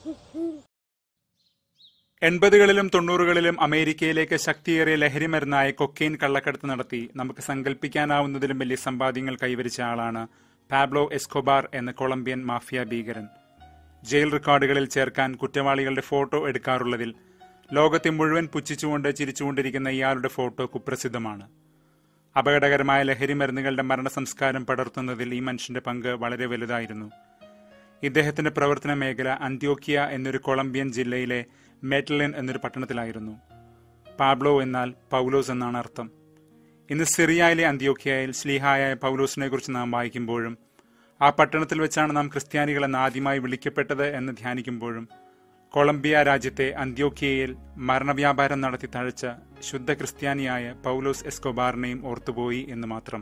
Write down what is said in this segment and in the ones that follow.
എൺപതുകളിലും തൊണ്ണൂറുകളിലും അമേരിക്കയിലേക്ക് ശക്തിയേറിയ ലഹരിമരുന്നായ കൊക്കെയിൻ കള്ളക്കടത്ത് നടത്തി നമുക്ക് സങ്കല്പിക്കാനാവുന്നതിലും വലിയ സമ്പാദ്യങ്ങൾ കൈവരിച്ച ആളാണ് പാബ്ലോ എസ്കോബാർ എന്ന കൊളംബിയൻ മാഫിയ ഭീകരൻ ജയിൽ റെക്കോർഡുകളിൽ ചേർക്കാൻ കുറ്റവാളികളുടെ ഫോട്ടോ എടുക്കാറുള്ളതിൽ ലോകത്തെ മുഴുവൻ പുച്ഛിച്ചുകൊണ്ട് ചിരിച്ചുകൊണ്ടിരിക്കുന്ന ഇയാളുടെ ഫോട്ടോ കുപ്രസിദ്ധമാണ് അപകടകരമായ ലഹരി മരുന്നുകളുടെ മരണസംസ്കാരം പടർത്തുന്നതിൽ ഈ മനുഷ്യന്റെ പങ്ക് വളരെ വലുതായിരുന്നു ഇദ്ദേഹത്തിന്റെ പ്രവർത്തന മേഖല അന്ത്യോക്കിയ എന്നൊരു കൊളംബിയൻ ജില്ലയിലെ മെറ്റലിൻ എന്നൊരു പട്ടണത്തിലായിരുന്നു പാബ്ലോ എന്നാൽ പൗലോസ് എന്നാണ് അർത്ഥം ഇന്ന് സിറിയയിലെ അന്ത്യോക്കിയയിൽ സ്ലീഹായ പൗലോസിനെ കുറിച്ച് നാം വായിക്കുമ്പോഴും ആ പട്ടണത്തിൽ വെച്ചാണ് നാം ക്രിസ്ത്യാനികളെന്ന് ആദ്യമായി വിളിക്കപ്പെട്ടത് എന്ന് ധ്യാനിക്കുമ്പോഴും കൊളംബിയ രാജ്യത്തെ അന്ത്യോക്കിയയിൽ മരണവ്യാപാരം നടത്തി തഴച്ച ശുദ്ധ ക്രിസ്ത്യാനിയായ പൗലോസ് എസ്കോബാറിനെയും ഓർത്തുപോയി എന്ന് മാത്രം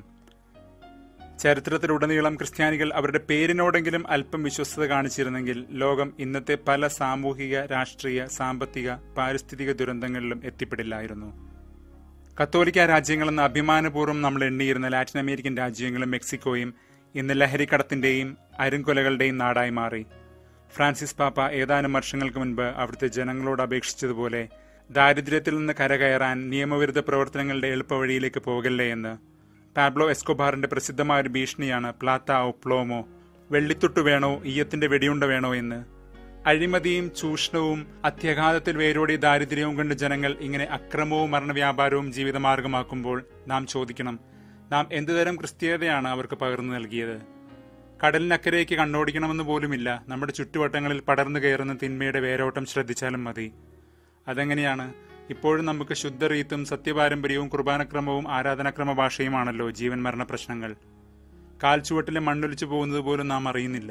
ചരിത്രത്തിലുടനീളം ക്രിസ്ത്യാനികൾ അവരുടെ പേരിനോടെങ്കിലും അല്പം വിശ്വസ്തത കാണിച്ചിരുന്നെങ്കിൽ ലോകം ഇന്നത്തെ പല സാമൂഹിക രാഷ്ട്രീയ സാമ്പത്തിക പാരിസ്ഥിതിക ദുരന്തങ്ങളിലും എത്തിപ്പെടില്ലായിരുന്നു കത്തോലിക്ക രാജ്യങ്ങളെന്ന് അഭിമാനപൂർവ്വം നമ്മൾ എണ്ണിയിരുന്ന ലാറ്റിൻ അമേരിക്കൻ രാജ്യങ്ങളും മെക്സിക്കോയും ഇന്ന് ലഹരിക്കടത്തിന്റെയും അരുംകൊലകളുടെയും നാടായി മാറി ഫ്രാൻസിസ് പാപ്പ ഏതാനും വർഷങ്ങൾക്ക് മുൻപ് അവിടുത്തെ ജനങ്ങളോട് അപേക്ഷിച്ചതുപോലെ ദാരിദ്ര്യത്തിൽ നിന്ന് കരകയറാൻ നിയമവിരുദ്ധ പ്രവർത്തനങ്ങളുടെ എളുപ്പവഴിയിലേക്ക് പോകല്ലേ എന്ന് പാബ്ലോ എസ്കോബാറിന്റെ പ്രസിദ്ധമായ ഒരു ഭീഷണിയാണ് പ്ലാത്ത ഓ പ്ലോമോ വെള്ളിത്തൊട്ട് വേണോ ഈയത്തിന്റെ വെടിയുണ്ട വേണോ എന്ന് അഴിമതിയും ചൂഷണവും അത്യഘാതത്തിൽ വേരോടിയ ദാരിദ്ര്യവും കൊണ്ട് ജനങ്ങൾ ഇങ്ങനെ അക്രമവും മരണവ്യാപാരവും ജീവിതമാർഗമാക്കുമ്പോൾ നാം ചോദിക്കണം നാം എന്തുതരം ക്രിസ്തീയതയാണ് അവർക്ക് പകർന്നു നൽകിയത് കടലിനക്കരയ്ക്ക് കണ്ണോടിക്കണമെന്ന് പോലുമില്ല നമ്മുടെ ചുറ്റുവട്ടങ്ങളിൽ പടർന്നു കയറുന്ന തിന്മയുടെ വേരോട്ടം ശ്രദ്ധിച്ചാലും മതി അതെങ്ങനെയാണ് ഇപ്പോഴും നമുക്ക് ശുദ്ധറീത്തും സത്യപാരമ്പര്യവും കുർബാനക്രമവും ആരാധനാക്രമ ഭാഷയുമാണല്ലോ ജീവൻ മരണ പ്രശ്നങ്ങൾ കാൽച്ചുവട്ടിലെ മണ്ണൊലിച്ചു പോകുന്നത് പോലും നാം അറിയുന്നില്ല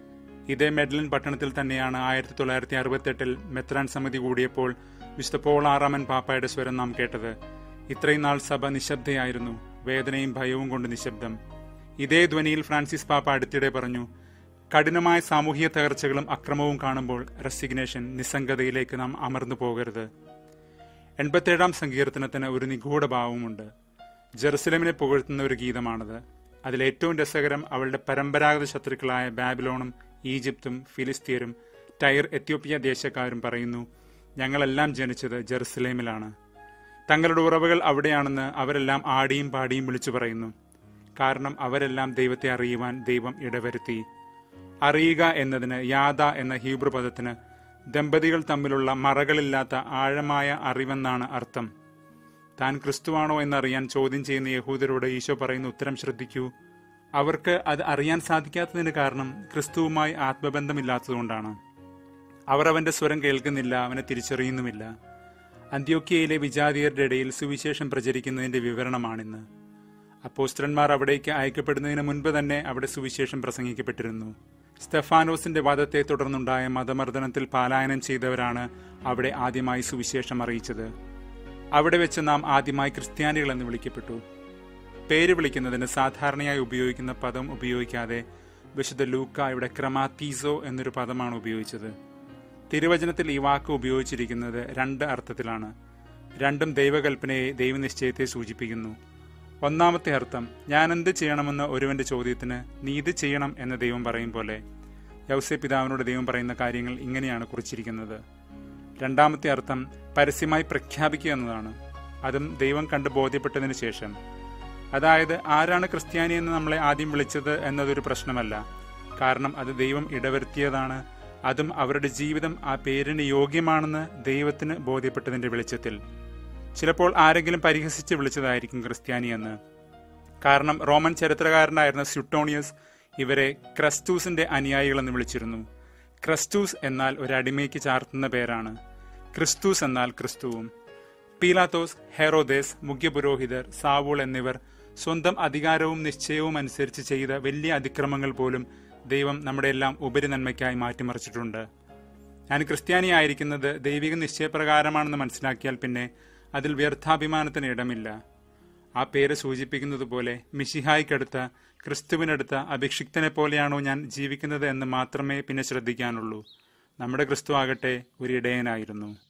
ഇതേ മെഡലിൻ പട്ടണത്തിൽ തന്നെയാണ് ആയിരത്തി തൊള്ളായിരത്തി അറുപത്തെട്ടിൽ മെത്രാൻ സമിതി കൂടിയപ്പോൾ വിശുദ്ധ പോൾ ആറാമൻ പാപ്പായുടെ സ്വരം നാം കേട്ടത് ഇത്രയും നാൾ സഭ നിശബ്ദയായിരുന്നു വേദനയും ഭയവും കൊണ്ട് നിശബ്ദം ഇതേ ധ്വനിയിൽ ഫ്രാൻസിസ് പാപ്പ അടുത്തിടെ പറഞ്ഞു കഠിനമായ സാമൂഹിക തകർച്ചകളും അക്രമവും കാണുമ്പോൾ റെസിഗ്നേഷൻ നിസ്സംഗതയിലേക്ക് നാം അമർന്നു പോകരുത് എൺപത്തേഴാം സങ്കീർത്തനത്തിന് ഒരു നിഗൂഢ ഭാവമുണ്ട് ജെറുസലേമിനെ പുകഴ്ത്തുന്ന ഒരു ഗീതമാണത് അതിലേറ്റവും രസകരം അവളുടെ പരമ്പരാഗത ശത്രുക്കളായ ബാബിലോണും ഈജിപ്തും ഫിലിസ്തീനും ടൈർ എത്യോപ്യ ദേശക്കാരും പറയുന്നു ഞങ്ങളെല്ലാം ജനിച്ചത് ജെറുസലേമിലാണ് തങ്ങളുടെ ഉറവുകൾ അവിടെയാണെന്ന് അവരെല്ലാം ആടിയും പാടിയും വിളിച്ചു പറയുന്നു കാരണം അവരെല്ലാം ദൈവത്തെ അറിയുവാൻ ദൈവം ഇടവരുത്തി അറിയുക എന്നതിന് യാത എന്ന ഹീബ്രു പദത്തിന് ദമ്പതികൾ തമ്മിലുള്ള മറകളില്ലാത്ത ആഴമായ അറിവെന്നാണ് അർത്ഥം താൻ ക്രിസ്തുവാണോ എന്നറിയാൻ ചോദ്യം ചെയ്യുന്ന യഹൂദരോട് ഈശോ പറയുന്ന ഉത്തരം ശ്രദ്ധിക്കൂ അവർക്ക് അത് അറിയാൻ സാധിക്കാത്തതിന് കാരണം ക്രിസ്തുവുമായി ആത്മബന്ധമില്ലാത്തതുകൊണ്ടാണ് അവർ അവന്റെ സ്വരം കേൾക്കുന്നില്ല അവനെ തിരിച്ചറിയുന്നുമില്ല അന്ത്യോക്കിയയിലെ വിജാതിയരുടെ ഇടയിൽ സുവിശേഷം പ്രചരിക്കുന്നതിന്റെ വിവരണമാണിന്ന് അപ്പോസ്ത്രന്മാർ അവിടേക്ക് അയക്കപ്പെടുന്നതിന് മുൻപ് തന്നെ അവിടെ സുവിശേഷം പ്രസംഗിക്കപ്പെട്ടിരുന്നു സ്റ്റെഫാനോസിന്റെ വധത്തെ തുടർന്നുണ്ടായ മതമർദ്ദനത്തിൽ പാലായനം ചെയ്തവരാണ് അവിടെ ആദ്യമായി സുവിശേഷം അറിയിച്ചത് അവിടെ വെച്ച് നാം ആദ്യമായി ക്രിസ്ത്യാനികൾ എന്ന് വിളിക്കപ്പെട്ടു പേര് വിളിക്കുന്നതിന് സാധാരണയായി ഉപയോഗിക്കുന്ന പദം ഉപയോഗിക്കാതെ വിശുദ്ധ ലൂക്ക ഇവിടെ ക്രമാത്തീസോ എന്നൊരു പദമാണ് ഉപയോഗിച്ചത് തിരുവചനത്തിൽ ഈ വാക്ക് ഉപയോഗിച്ചിരിക്കുന്നത് രണ്ട് അർത്ഥത്തിലാണ് രണ്ടും ദൈവകൽപ്പനയെ ദൈവനിശ്ചയത്തെ സൂചിപ്പിക്കുന്നു ഒന്നാമത്തെ അർത്ഥം ഞാൻ എന്ത് ചെയ്യണമെന്ന് ഒരുവന്റെ ചോദ്യത്തിന് നീ ഇത് ചെയ്യണം എന്ന് ദൈവം പറയും പോലെ യൗസെ പിതാവിനോട് ദൈവം പറയുന്ന കാര്യങ്ങൾ ഇങ്ങനെയാണ് കുറിച്ചിരിക്കുന്നത് രണ്ടാമത്തെ അർത്ഥം പരസ്യമായി പ്രഖ്യാപിക്കുക എന്നതാണ് അതും ദൈവം കണ്ട് ബോധ്യപ്പെട്ടതിന് ശേഷം അതായത് ആരാണ് ക്രിസ്ത്യാനി എന്ന് നമ്മളെ ആദ്യം വിളിച്ചത് എന്നതൊരു പ്രശ്നമല്ല കാരണം അത് ദൈവം ഇടവരുത്തിയതാണ് അതും അവരുടെ ജീവിതം ആ പേരിന് യോഗ്യമാണെന്ന് ദൈവത്തിന് ബോധ്യപ്പെട്ടതിന്റെ വെളിച്ചത്തിൽ ചിലപ്പോൾ ആരെങ്കിലും പരിഹസിച്ച് വിളിച്ചതായിരിക്കും ക്രിസ്ത്യാനി എന്ന് കാരണം റോമൻ ചരിത്രകാരനായിരുന്ന സ്യുട്ടോണിയസ് ഇവരെ ക്രസ്റ്റൂസിന്റെ അനുയായികൾ എന്ന് വിളിച്ചിരുന്നു ക്രസ്റ്റൂസ് എന്നാൽ ഒരു അടിമയ്ക്ക് ചാർത്തുന്ന പേരാണ് ക്രിസ്തൂസ് എന്നാൽ ക്രിസ്തുവും പീലാത്തോസ് ഹെറോദേസ് മുഖ്യപുരോഹിതർ സാവൂൾ എന്നിവർ സ്വന്തം അധികാരവും നിശ്ചയവും അനുസരിച്ച് ചെയ്ത വലിയ അതിക്രമങ്ങൾ പോലും ദൈവം നമ്മുടെ എല്ലാം ഉപരി നന്മയ്ക്കായി മാറ്റിമറിച്ചിട്ടുണ്ട് ഞാൻ ക്രിസ്ത്യാനിയായിരിക്കുന്നത് ദൈവിക നിശ്ചയപ്രകാരമാണെന്ന് മനസ്സിലാക്കിയാൽ പിന്നെ അതിൽ വ്യർത്ഥാഭിമാനത്തിന് ഇടമില്ല ആ പേര് സൂചിപ്പിക്കുന്നത് പോലെ മിഷിഹായിക്കടുത്ത ക്രിസ്തുവിനടുത്ത അഭിഷിക്തനെ പോലെയാണോ ഞാൻ ജീവിക്കുന്നത് എന്ന് മാത്രമേ പിന്നെ ശ്രദ്ധിക്കാനുള്ളൂ നമ്മുടെ ക്രിസ്തു ആകട്ടെ ഒരു ഇടയനായിരുന്നു